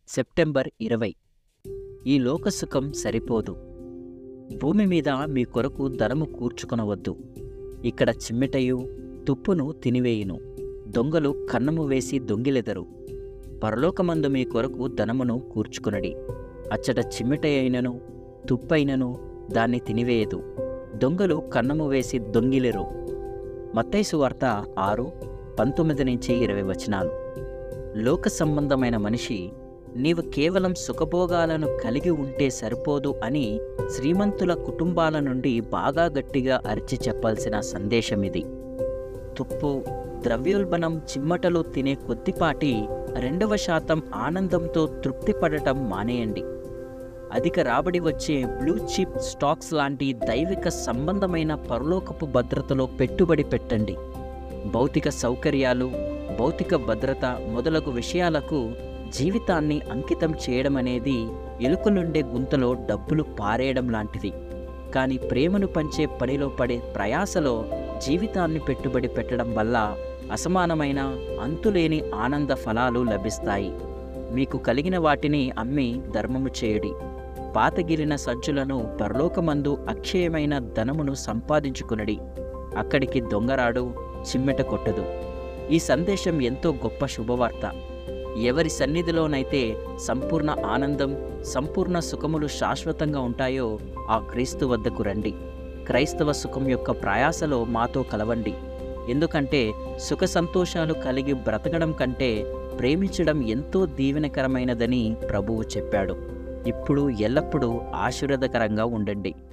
September ఇరవై ఈ లోకసుఖం సరిపోదు భూమి మీద మీ కొరకు ధనము కూర్చుకొనవద్దు ఇక్కడ చిమ్మెటయు తుప్పును తినివేయును దొంగలు కన్నము వేసి దొంగిలెదరు పరలోకమందు మీ కొరకు ధనమును కూర్చుకొనడి అచ్చట చిమ్మెటయైనను తుప్పైనను దాన్ని తినివేయదు దొంగలు కన్నము వేసి దొంగిలెరు మత్తైసు వార్త ఆరు పంతొమ్మిది నుంచి ఇరవై వచనాలు లోక సంబంధమైన మనిషి నీవు కేవలం సుఖభోగాలను కలిగి ఉంటే సరిపోదు అని శ్రీమంతుల కుటుంబాల నుండి బాగా గట్టిగా అరిచి చెప్పాల్సిన సందేశం ఇది తుప్పు ద్రవ్యోల్బణం చిమ్మటలు తినే కొద్దిపాటి రెండవ శాతం ఆనందంతో తృప్తి పడటం మానేయండి అధిక రాబడి వచ్చే బ్లూ చిప్ స్టాక్స్ లాంటి దైవిక సంబంధమైన పరలోకపు భద్రతలో పెట్టుబడి పెట్టండి భౌతిక సౌకర్యాలు భౌతిక భద్రత మొదలగు విషయాలకు జీవితాన్ని అంకితం చేయడం అనేది ఎలుకలుండే గుంతలో డబ్బులు పారేయడం లాంటిది కానీ ప్రేమను పంచే పనిలో పడే ప్రయాసలో జీవితాన్ని పెట్టుబడి పెట్టడం వల్ల అసమానమైన అంతులేని ఆనంద ఫలాలు లభిస్తాయి మీకు కలిగిన వాటిని అమ్మి ధర్మము చేయడి పాతగిలిన సంచులను పరలోకమందు అక్షయమైన ధనమును సంపాదించుకునడి అక్కడికి దొంగరాడు చిమ్మెట కొట్టదు ఈ సందేశం ఎంతో గొప్ప శుభవార్త ఎవరి సన్నిధిలోనైతే సంపూర్ణ ఆనందం సంపూర్ణ సుఖములు శాశ్వతంగా ఉంటాయో ఆ క్రీస్తు వద్దకు రండి క్రైస్తవ సుఖం యొక్క ప్రయాసలో మాతో కలవండి ఎందుకంటే సుఖ సంతోషాలు కలిగి బ్రతకడం కంటే ప్రేమించడం ఎంతో దీవెనకరమైనదని ప్రభువు చెప్పాడు ఇప్పుడు ఎల్లప్పుడూ ఆశీర్వదకరంగా ఉండండి